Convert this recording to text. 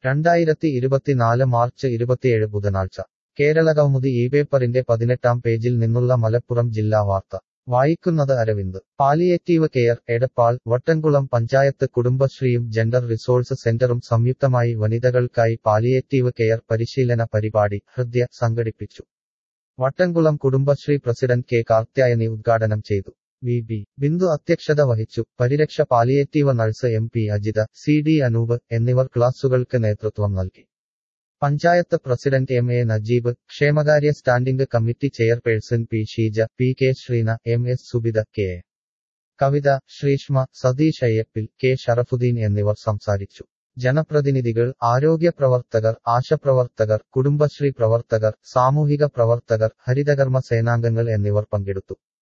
രണ്ടായിരത്തി ഇരുപത്തിനാല് മാർച്ച് ഇരുപത്തിയേഴ് ബുധനാഴ്ച കേരള കൗമുദി ഈ പേപ്പറിന്റെ പതിനെട്ടാം പേജിൽ നിന്നുള്ള മലപ്പുറം ജില്ലാ വാർത്ത വായിക്കുന്നത് അരവിന്ദ് പാലിയേറ്റീവ് കെയർ എടപ്പാൾ വട്ടൻകുളം പഞ്ചായത്ത് കുടുംബശ്രീയും ജെൻഡർ റിസോഴ്സ് സെന്ററും സംയുക്തമായി വനിതകൾക്കായി പാലിയേറ്റീവ് കെയർ പരിശീലന പരിപാടി ഹൃദ്യ സംഘടിപ്പിച്ചു വട്ടൻകുളം കുടുംബശ്രീ പ്രസിഡന്റ് കെ കാർത്യായനി ഉദ്ഘാടനം ചെയ്തു വി ബി ബിന്ദു അധ്യക്ഷത വഹിച്ചു Pariraksha palliative nurse M P Ajitha C D Anoop എന്നിവർ ക്ലാസുകൾക്ക് നേതൃത്വം നൽകി panchayat president M A Najeeb ക്ഷേമകാര്യ standing committee chairperson P Sheeja P K Sreena M S Subitha K A. Kavitha Sreeshma Satheesh അയ്യപ്പിൽ K Sharafuddin എന്നിവർ സംസാരിച്ചു ജനപ്രതിനിധികൾ ആരോഗ്യ പ്രവർത്തകർ ആശപ്രവർത്തകർ കുടുംബശ്രീ പ്രവർത്തകർ സാമൂഹിക പ്രവർത്തകർ ഹരിതകർമ്മ സേനാംഗങ്ങൾ എന്നിവർ പങ്കെടുത്തു